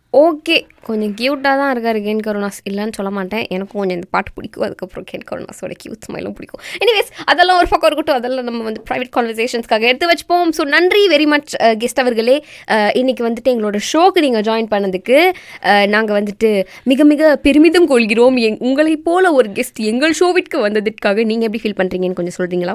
Okay கொஞ்சம் க்யூட்டாக தான் இருக்கார் கேன் கருணாஸ் இல்லைன்னு சொல்ல மாட்டேன் எனக்கும் கொஞ்சம் இந்த பாட்டு பிடிக்கும் அதுக்கப்புறம் கேன் கருணாஸோட க்யூட் ஸ்மைலும் பிடிக்கும் எனிவேஸ் அதெல்லாம் ஒரு பக்கம் இருக்கட்டும் அதெல்லாம் நம்ம வந்து ப்ரைவேட் கான்வர்சேஷன்ஸ்க்காக எடுத்து வச்சுப்போம் ஸோ நன்றி வெரி மச் கெஸ்ட் அவர்களே அஹ், இன்னைக்கு வந்துட்டு எங்களோட ஷோக்கு நீங்கள் ஜாயின் பண்ணதுக்கு நாங்கள் வந்துட்டு மிக மிக பெருமிதம் கொள்கிறோம் எங் உங்களைப் போல ஒரு கெஸ்ட் எங்கள் ஷோவிற்கு வந்ததற்காக நீங்கள் எப்படி ஃபீல் பண்ணுறீங்கன்னு கொஞ்சம் சொல்கிறீங்களா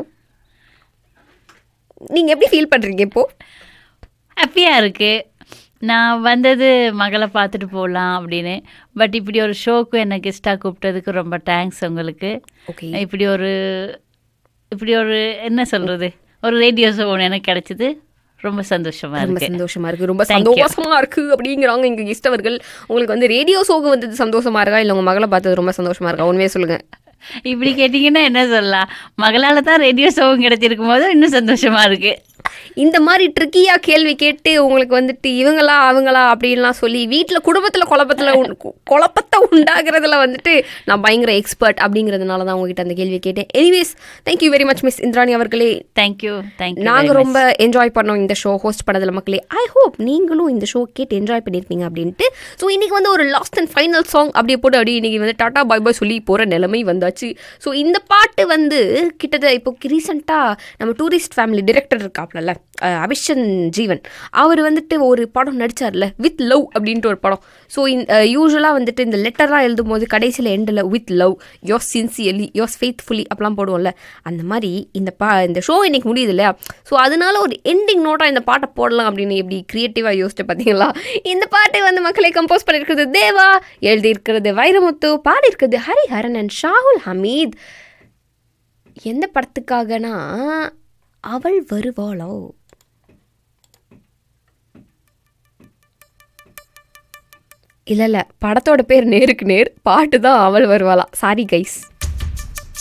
நீங்கள் எப்படி ஃபீல் பண்ணுறீங்க இப்போது ஹாப்பியாக இருக்குது நான் வந்தது மகளை பார்த்துட்டு போகலாம் அப்படின்னு பட் இப்படி ஒரு ஷோக்கு என்னை கெஸ்ட்டாக கூப்பிட்டதுக்கு ரொம்ப தேங்க்ஸ் உங்களுக்கு ஓகே இப்படி ஒரு இப்படி ஒரு என்ன சொல்கிறது ஒரு ரேடியோ ஷோ ஒன்று எனக்கு கிடைச்சிது ரொம்ப சந்தோஷமாக ரொம்ப இருக்கு சந்தோஷமா இருக்கு ரொம்ப Thank you. சந்தோஷமா இருக்கு அப்படிங்கிறாங்க இங்க கெஸ்ட் அவர்கள் உங்களுக்கு வந்து ரேடியோ சோகு வந்தது சந்தோஷமா இருக்கா இல்ல உங்க மகளை பார்த்தது ரொம்ப சந்தோஷமா இருக்கா உண்மையே சொல்லுங்க இப்படி கேட்டிங்கன்னா என்ன சொல்லலாம் மகளால் தான் ரேடியோ ஷோவும் கிடைச்சிருக்கும் போது இன்னும் சந்தோஷமாக இருக்குது இந்த மாதிரி ட்ரிக்கியா கேள்வி கேட்டு உங்களுக்கு வந்துட்டு இவங்களா அவங்களா அப்படின்லாம் சொல்லி வீட்டில் குடும்பத்தில் குழப்பத்தில் உண்- கு- குழப்பத்தை உண்டாகிறதுல வந்துட்டு நான் பயங்கர எக்ஸ்பர்ட் அப்படிங்கிறதுனால தான் உங்ககிட்ட அந்த கேள்வி கேட்டேன் anyways thank you very much miss Indrani அவர்களே தேங்க்யூ தேங்க்யூ நாங்கள் ரொம்ப என்ஜாய் பண்ணோம் இந்த ஷோ ஹோஸ்ட் பண்ணதில் மக்களே ஐ ஹோப் நீங்களும் இந்த ஷோ கேட்டு என்ஜாய் பண்ணியிருப்பீங்க அப்படின்ட்டு ஸோ இன்றைக்கி வந்து ஒரு லாஸ்ட் அண்ட் ஃபைனல் சாங் அப்படியே போட்டு அப்படியே இன்றைக்கி வந்து டாடா பாய் பாய் சொல்லி போகிற நிலைமை வந்தாச்சு ஸோ இந்த பாட்டு வந்து கிட்டத்தட்ட இப்போ ரீசெண்டாக நம்ம டூரிஸ்ட் ஃபேமிலி டிரெக்டர் இருக்காப்லல்ல அஹ், அபிஷன் ஜீவன் அவர் வந்துட்டு ஒரு படம் நடிச்சார்ல வித் லவ் அப்படின்ட்டு ஒரு படம் ஸோ இந்த யூஸ்வலாக வந்துட்டு இந்த லெட்டர்லாம் எழுதும் போது கடைசியில் எண்டில் with love yours sincerely yours faithfully அப்பலாம் போடுவோம்ல அந்த மாதிரி இந்த பா இந்த ஷோ இன்னைக்கு முடியுது இல்லையா ஸோ அதனால ஒரு எண்டிங் நோட்டாக இந்த பாட்டை போடலாம் அப்படின்னு எப்படி க்ரியேட்டிவாக யோசிச்சு பார்த்தீங்களா இந்த பாட்டை வந்து மக்களை கம்போஸ் பண்ணியிருக்கிறது தேவா எழுதியிருக்கிறது வைரமுத்து பாடியிருக்கிறது ஹரிஹரன் அண்ட் ஷாகுல் ஹமீத் எந்த படத்துக்காகனா அவள் வருவாளோ இல்லை இல்லை படத்தோட பேர் நேருக்கு நேர் பாட்டு தான் அவள் வருவாளா சாரி கைஸ்